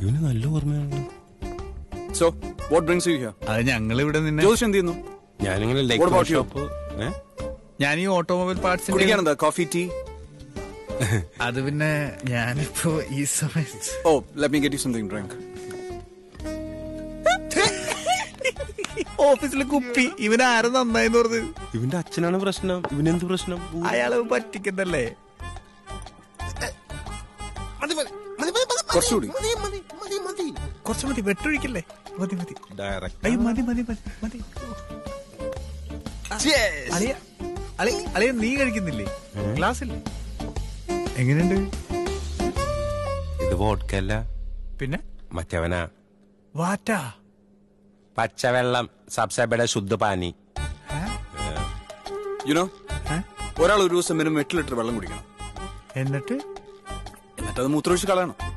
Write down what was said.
ഇവന് നല്ല ഓർമ്മയാണല്ലോ so what brings you here അത് ഞങ്ങൾ ഇവിടെ നിന്നെ ജ്യോതിഷ് എന്ത് ചെയ്യുന്നു ഞാനിങ്ങനെ What about like you? Shop ഏ ഞാൻ ഈ ഓട്ടോമൊബൈൽ പാർട്സ് കുടിക്കാനെന്താ കോഫി ടീ അത് പിന്നെ ഞാനിപ്പോ ഈ സമയത്ത് oh let me get you something drink ഓഫീസിലെ കുപ്പി ഇവൻ ആരെ നന്നായിന്ന് പറഞ്ഞ് ഇവന്റെ അച്ഛനാണ് പ്രശ്നം ഇവനെന്ത് പ്രശ്നം ഊ. അയാള് പറ്റിക്കുന്നല്ലേ കുറച്ചുകൂടി കുറച്ച് മതി വെട്ടൊഴിക്കല്ലേ മതി മതി Direct. അയ്യോ മതി മതി മതി മതി അളിയ അളി അളിയ നീ കഴിക്കുന്നില്ലേ ഗ്ലാസ് ഇല്ലേ എങ്ങനെയുണ്ട് ഇത് വോഡ്ക്കല്ല പിന്നെ മറ്റവനാ വാറ്റാ പച്ചവെള്ളം സബ്സബയുടെ ശുദ്ധ പാനി യുനോ ഏ? ഒരാൾ ഒരു ദിവസം മിനിമം എട്ട് ലിറ്റർ വെള്ളം കുടിക്കണം എന്നിട്ട് എന്നിട്ട് അത് മൂത്രമൊഴിച്ച് കളയണം